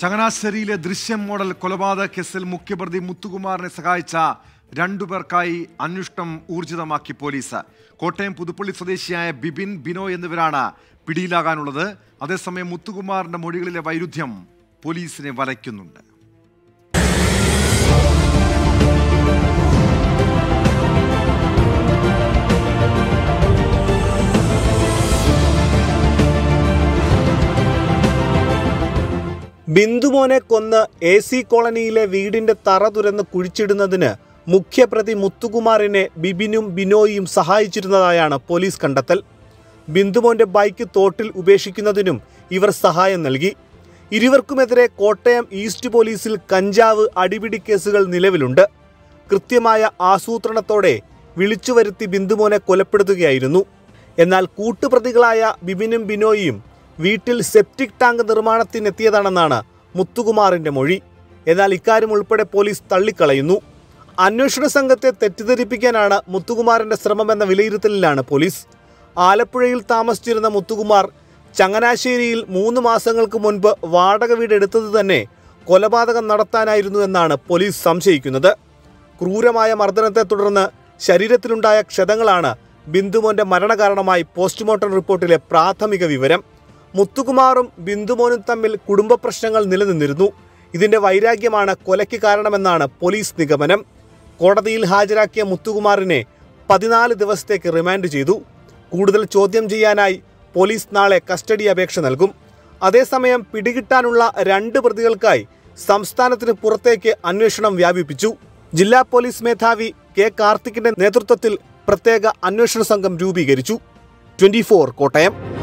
ചങ്ങനാശ്ശേരിയിലെ ദൃശ്യം മോഡൽ കൊലപാതക കേസിൽ മുഖ്യപ്രതി മുത്തുകുമാറിനെ സഹായിച്ച രണ്ടുപേർക്കായി അന്വേഷണം ഊർജിതമാക്കി പോലീസ് കോട്ടയം പുതുപ്പള്ളി സ്വദേശിയായ ബിബിൻ ബിനോ എന്നിവരാണ് പിടിയിലാകാനുള്ളത് അതേസമയം മുത്തുകുമാറിന്റെ മൊഴികളിലെ വൈരുദ്ധ്യം പോലീസിനെ വലയ്ക്കുന്നുണ്ട് ബിന്ദുമോനെ കൊന്ന് എ സി കോളനിയിലെ വീടിന്റെ തറ തുരന്ന് കുഴിച്ചിടുന്നതിന് മുഖ്യപ്രതി മുത്തുകുമാറിനെ ബിബിനും ബിനോയും സഹായിച്ചിരുന്നതായാണ് പോലീസ് കണ്ടെത്തൽ ബിന്ദുമോന്റെ ബൈക്ക് തോട്ടിൽ ഉപേക്ഷിക്കുന്നതിനും ഇവർ സഹായം നൽകി ഇരുവർക്കുമെതിരെ കോട്ടയം ഈസ്റ്റ് പോലീസിൽ കഞ്ചാവ് അടിപിടി കേസുകൾ നിലവിലുണ്ട് കൃത്യമായ ആസൂത്രണത്തോടെ വിളിച്ചുവരുത്തി ബിന്ദുമോനെ കൊലപ്പെടുത്തുകയായിരുന്നു എന്നാൽ കൂട്ടുപ്രതികളായ ബിബിനും ബിനോയും വീട്ടിൽ സെപ്റ്റിക് ടാങ്ക് നിർമ്മാണത്തിനെത്തിയതാണെന്നാണ് മുത്തുകുമാറിന്റെ മൊഴി എന്നാൽ ഇക്കാര്യം ഉൾപ്പെടെ പോലീസ് തള്ളിക്കളയുന്നു അന്വേഷണ സംഘത്തെ തെറ്റിദ്ധരിപ്പിക്കാനാണ് മുത്തുകുമാറിന്റെ ശ്രമമെന്ന വിലയിരുത്തലിലാണ് പോലീസ് ആലപ്പുഴയിൽ താമസിച്ചിരുന്ന മുത്തുകുമാർ ചങ്ങനാശ്ശേരിയിൽ മൂന്ന് മാസങ്ങൾക്ക് മുൻപ് വാടക വീട് എടുത്തത് തന്നെ കൊലപാതകം നടത്താനായിരുന്നു എന്നാണ് പോലീസ് സംശയിക്കുന്നത് ക്രൂരമായ മർദ്ദനത്തെ തുടർന്ന് ശരീരത്തിലുണ്ടായ ക്ഷതങ്ങളാണ് ബിന്ദുമോന്റെ മരണകാരണമായി പോസ്റ്റ്മോർട്ടം റിപ്പോർട്ടിലെ പ്രാഥമിക വിവരം മുത്തുകുമാറും ബിന്ദുമോനും തമ്മിൽ കുടുംബ പ്രശ്നങ്ങൾ നിലനിന്നിരുന്നു ഇതിന്റെ വൈരാഗ്യമാണ് കൊലയ്ക്ക് കാരണമെന്നാണ് പോലീസ് നിഗമനം കോടതിയിൽ ഹാജരാക്കിയ മുത്തുകുമാറിനെ പതിനാല് ദിവസത്തേക്ക് റിമാൻഡ് ചെയ്തു കൂടുതൽ ചോദ്യം ചെയ്യാനായി പോലീസ് നാളെ കസ്റ്റഡി അപേക്ഷ നൽകും അതേസമയം പിടികിട്ടാനുള്ള രണ്ട് പ്രതികൾക്കായി സംസ്ഥാനത്തിന് പുറത്തേക്ക് അന്വേഷണം വ്യാപിപ്പിച്ചു ജില്ലാ പോലീസ് മേധാവി കെ കാർത്തിക്കിന്റെ നേതൃത്വത്തിൽ പ്രത്യേക അന്വേഷണ സംഘം രൂപീകരിച്ചു ട്വന്റി കോട്ടയം